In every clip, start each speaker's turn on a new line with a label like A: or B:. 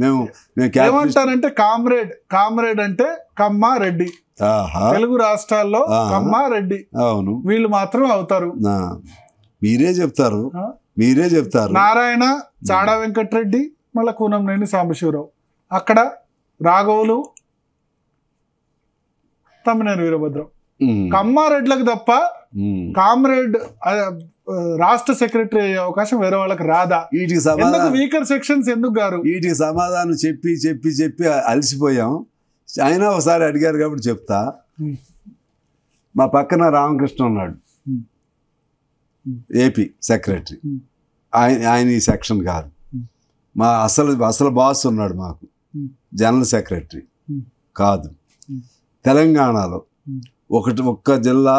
A: మేము మేము క్యాపిటలిస్ట్
B: ఏమంటారంటే కామ్రేడ్ కామ్రేడ్ అంటే కమ్మ రెడ్డి
A: ఆహా
B: తెలుగు రాష్ట్రాల్లో
A: ఆహా.
B: కమ్మ రెడ్డి
A: అవును
B: వీళ్ళు మాత్రం అవుతారు
A: ఆ, మీరే చెప్తారు
B: ఆ?
A: మీరే చెప్తారు
B: నారాయణ చాడా వెంకటరెడ్డి మళ్ళా కూనంనేని సాంబశివరావు అక్కడ రాఘవులు తమ్మినేని వీరభద్రం
A: ఉమ్,
B: కమ్మారెడ్లకు తప్ప
A: ఉమ్.
B: కామ్రేడ్ ఆ, ఆ, రాష్ట్ర సెక్రటరీ అయ్యే అవకాశం వేరే వాళ్ళకి రాదా
A: వీటికి
B: ఎందుకు
A: సమాధానం
B: వీకర్ సెక్షన్స్ ఎందుకు గారు
A: వీటికి సమాధానం చెప్పి చెప్పి చెప్పి అలసిపోయాం అయినా ఒకసారి అడిగారు కాబట్టి చెప్తా
B: ఉమ్.
A: మా పక్కన రామకృష్ణ ఉన్నాడు
B: ఉమ్.
A: ఏపీ సెక్రటరీ
B: ఉమ్.
A: ఆయన ఆయన ఈ సెక్షన్ కాదు
B: ఉమ్.
A: మా అసలు అసలు బాస్ ఉన్నాడు మాకు
B: ఉమ్.
A: జనరల్ సెక్రటరీ
B: ఉమ్.
A: కాదు
B: ఉమ్.
A: తెలంగాణలో
B: ఉమ్.
A: ఒకటి ఒక్క జిల్లా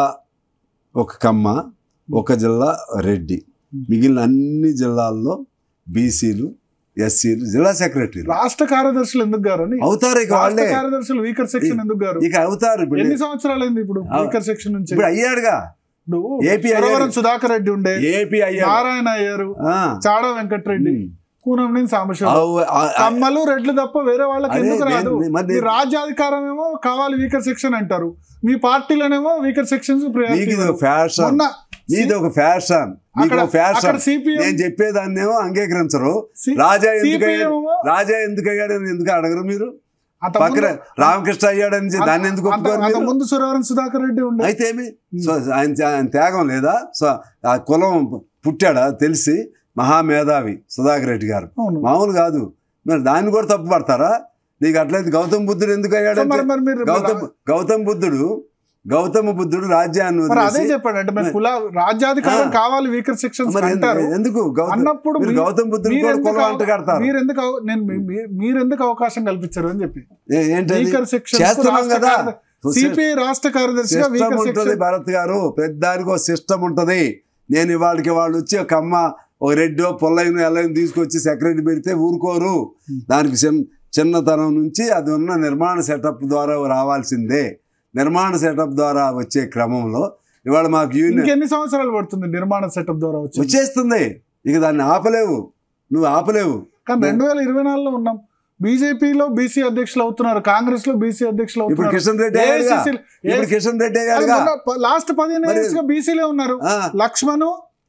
A: ఒక కమ్మ ఒక జిల్లా రెడ్డి
B: ఉమ్.
A: మిగిలిన అన్ని జిల్లాల్లో బీసీలు ఎస్సీలు జిల్లా సెక్రటరీలు
B: రాష్ట్ర కార్యదర్శులు ఎందుకు గారు అని
A: అవుతారు ఇక
B: రాష్ట్ర
A: వాళ్ళే
B: కార్యదర్శులు వీకర్ సెక్షన్ ఎందుకు గారు
A: ఇక అవుతారు ఇప్పుడు
B: ఎన్ని సంవత్సరాలు అయింది ఇప్పుడు
A: ఆ.
B: వీకర్ సెక్షన్ నుంచి
A: ఇప్పుడు అయ్యాడుగా
B: ఇప్పుడు
A: ఏపీ
B: సురవరం
A: అయ్యాడు.
B: సుధాకర్ రెడ్డి ఉండే
A: ఏపీ అయ్యాడు
B: నారాయణ అయ్యారు
A: ఆ.
B: చాడా వెంకటరెడ్డి
A: ఉమ్.
B: కూనంనేని సాంబశివరావు
A: అవు- ఆ- ఆ-
B: కమ్మలు రెడ్లు తప్ప వేరే వాళ్ళకి
A: అదే
B: ఎందుకు రాదు
A: నేను- మరి
B: మీ
A: నేను-
B: రాజ్యాధికారం ఏమో కావాలి వీకర్ సెక్షన్ అంటారు మీ పార్టీలోనేమో వీకర్ సెక్షన్స్
A: నీకు ఇది ఒక ఫ్యాషన్
B: మొన్న
A: నీది ఒక ఫ్యాషన్ నీకు
B: అక్కడ
A: ఒక ఫ్యాషన్
B: అక్కడ సిపిఎం
A: నేను చెప్పేదాన్నేమో అంగీకరించరు రాజా ఎందుకు అయ్యాడు రాజా ఎందుకు అయ్యాడని ఎందుకు అడగరు మీరు పక్కన రామకృష్ణ అయ్యాడని చెప్పి దాన్ని ఎందుకు ఒప్పుకోరు మీరు?
B: ముందు సురవరం సుధాకర్ రెడ్డి ఉండే
A: అయితే ఏమి సో ఆయన ఆయన త్యాగం లేదా సో ఆ కులం పుట్టాడా తెలిసి మహామేధావి సుధాకర్ రెడ్డి గారు
B: అవును
A: మామూలు కాదు మరి దాన్ని కూడా తప్పు పడతారా నీకు అట్లయితే గౌతమ్ బుద్ధుడు ఎందుకు
B: సో
A: అయ్యాడంటే
B: మరి మరి మీరు
A: గౌతమ్ గౌతమ్ బుద్ధుడు గౌతమ బుద్ధుడు రాజ్యాన్ని
B: మరి అదే
A: వదిలేసి
B: చెప్పాడు అంటే మరి కుల రాజ్యాధికారం
A: ఆ.
B: కావాలి వీకర్ సెక్షన్స్
A: మరి
B: అంటారు
A: ఎందుకు గౌతమ్
B: అన్నప్పుడు
A: మీరు
B: మీ-
A: గౌతమ్ బుద్ధుడు కూడా
B: మీరెందుకు
A: కులం
B: అవ-
A: అంట కడతారు
B: మీరెందుకు అవ- నేను మీ- మీ- మీరెందుకు అవకాశం కల్పించారు అని చెప్పి
A: ఏ- ఏంటది
B: వీకర్ సెక్షన్
A: చేస్తున్నాం కదా
B: సిపిఐ రాష్ట్ర కార్యదర్శిగా
A: సిస్టమ్
B: వీకర్
A: ఉంటుంది
B: సెక్షన్
A: భరత్ గారు పెద్దానికి ఒక సిస్టమ్ ఉంటది నేను ఇవాళకి వాళ్ళు వచ్చి ఒక అమ్మ ఒక రెడ్డో పొల్లైన ఎల్లైన తీసుకొచ్చి సెక్రటరీ పెడితే ఊరుకోరు
B: Hmm.
A: దానికి చిన్న చిన్నతనం నుంచి అది ఉన్న నిర్మాణ సెటప్ ద్వారా రావాల్సిందే నిర్మాణ సెటప్ ద్వారా వచ్చే క్రమంలో ఇవాళ మాకు యూనియన్
B: ఇంకెన్ని సంవత్సరాలు పడుతుంది నిర్మాణ సెటప్ ద్వారా వచ్చి
A: వచ్చేస్తుంది ఇక దాన్ని ఆపలేవు నువ్వు ఆపలేవు
B: కానీ రెండు వేల ఇరవై నాలుగులో ఉన్నాం బీజేపీలో బీసీ అధ్యక్షులు అవుతున్నారు కాంగ్రెస్ లో బీసీ అధ్యక్షులు
A: ఇప్పుడు
B: అవుతున్నారు
A: కిషన్ రెడ్డి అయ్యాడుగా
B: AICC
A: ఇప్పుడు కిషన్ రెడ్డి అయ్యాడుగా
B: లాస్ట్ పదిహేను
A: మరి-
B: ఇయర్స్ గా బీసీలే ఉన్నారు
A: ఆ,
B: లక్ష్మణ్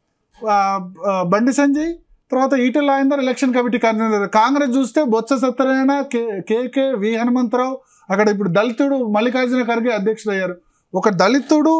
B: ఆ, ఆ, బండి సంజయ్ తర్వాత Etela Rajender election committee convener Congress చూస్తే బొత్స సత్యనారాయణ కే కేకే వి హనుమంతరావు అక్కడ ఇప్పుడు దళితుడు మల్లికార్జున ఖర్గే అధ్యక్షుడు అయ్యారు ఒక దళితుడు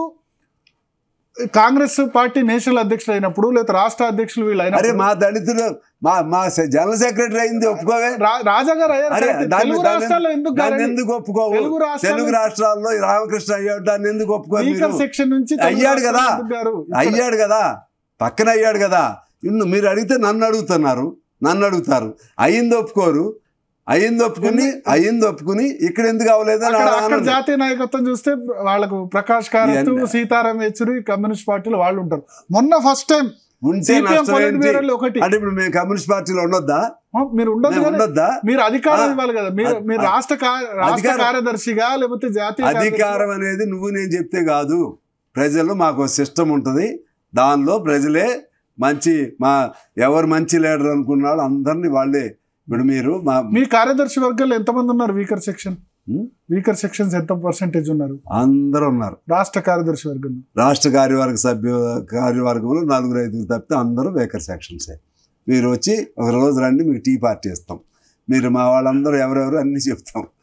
B: కాంగ్రెస్ పార్టీ నేషనల్ అధ్యక్షుడు అయినప్పుడు లేదా రాష్ట్ర అధ్యక్షులు వీళ్ళు
A: అరే
B: అయినప్పుడు
A: మా దళితులు మా మా సె- జనరల్ సెక్రటరీ అయింది ఒప్పుకోవే
B: రా- రాజా గారు అయ్యారు
A: అరే,
B: కరెక్ట్.
A: దాన్ని-
B: తెలుగు
A: దాన్ని-
B: రాష్ట్రాల్లో ఎందుకు
A: దాన్ని
B: గారండి?
A: ఎందుకు ఒప్పుకోవు
B: తెలుగు రాష్ట్రాల్లో-
A: తెలుగు రాష్ట్రాల్లో ఈ రామకృష్ణ అయ్యాడు దాన్ని ఎందుకు ఒప్పుకోరు
B: స్పీకర్
A: మీరు?
B: సెక్షన్ నుంచి తెలుగు
A: అయ్యాడు కదా.
B: రాష్ట్రాల్లో ఎందుకు గారు? ఇక్కడ-
A: అయ్యాడు కదా పక్కన అయ్యాడు కదా ఇన్ను మీరు అడిగితే నన్ను అడుగుతున్నారు నన్ను అడుగుతారు అయింది ఒప్పుకోరు అయింది ఒప్పుకుని అయింది ఒప్పుకుని ఇక్కడ ఎందుకు అవ్వలేదని
B: అక్కడ అక్కడ
A: అడగాలని.
B: జాతీయ నాయకత్వం చూస్తే వాళ్ళకు ప్రకాష్ కారత్
A: ఇవన్నీ-
B: సీతారాం యేచూరి కమ్యూనిస్ట్ పార్టీలో వాళ్ళు ఉంటారు మొన్న ఫస్ట్ టైం
A: ఉంటే
B: సిపిఎం
A: నష్టం
B: పొలిట్
A: ఏంటి?
B: బ్యూరోలో ఒకటి
A: అంటే ఇప్పుడు మేము కమ్యూనిస్ట్ పార్టీలో ఉండొద్దా
B: ఆ, మీరు ఉండదు
A: మేము
B: కదా
A: ఉండొద్దా
B: మీరు అధికారం
A: ఆ,
B: ఇవ్వాలి కదా మీరు
A: అధి-
B: మీరు రాష్ట్ర కా- రాష్ట్ర
A: అధికారం-
B: కార్యదర్శిగా లేకపోతే జాతీయ
A: అధికారం అనేది నువ్వు నేను చెప్తే కాదు ప్రజలు మాకు సిస్టమ్ ఉంటుంది దానిలో ప్రజలే మంచి మా ఎవరు మంచి లీడర్ అనుకున్నాడు అందరినీ వాళ్ళే ఇప్పుడు మీరు మా
B: మీ కార్యదర్శి వర్గాల్లో ఎంతమంది ఉన్నారు వీకర్ సెక్షన్
A: ఉం?
B: వీకర్ సెక్షన్స్ ఎంత పర్సెంటేజ్ ఉన్నారు
A: అందరూ ఉన్నారు
B: రాష్ట్ర కార్యదర్శి వర్గంలో
A: రాష్ట్ర కార్యవర్గ సభ్యు కార్యవర్గంలో నలుగురు ఐదుగురు తప్పితే అందరూ వేకర్ సెక్షన్సే మీరు వచ్చి ఒక రోజు రండి మీకు టీ పార్టీ ఇస్తాం మీరు మా వాళ్ళందరూ ఎవరెవరు అన్నీ చెప్తాం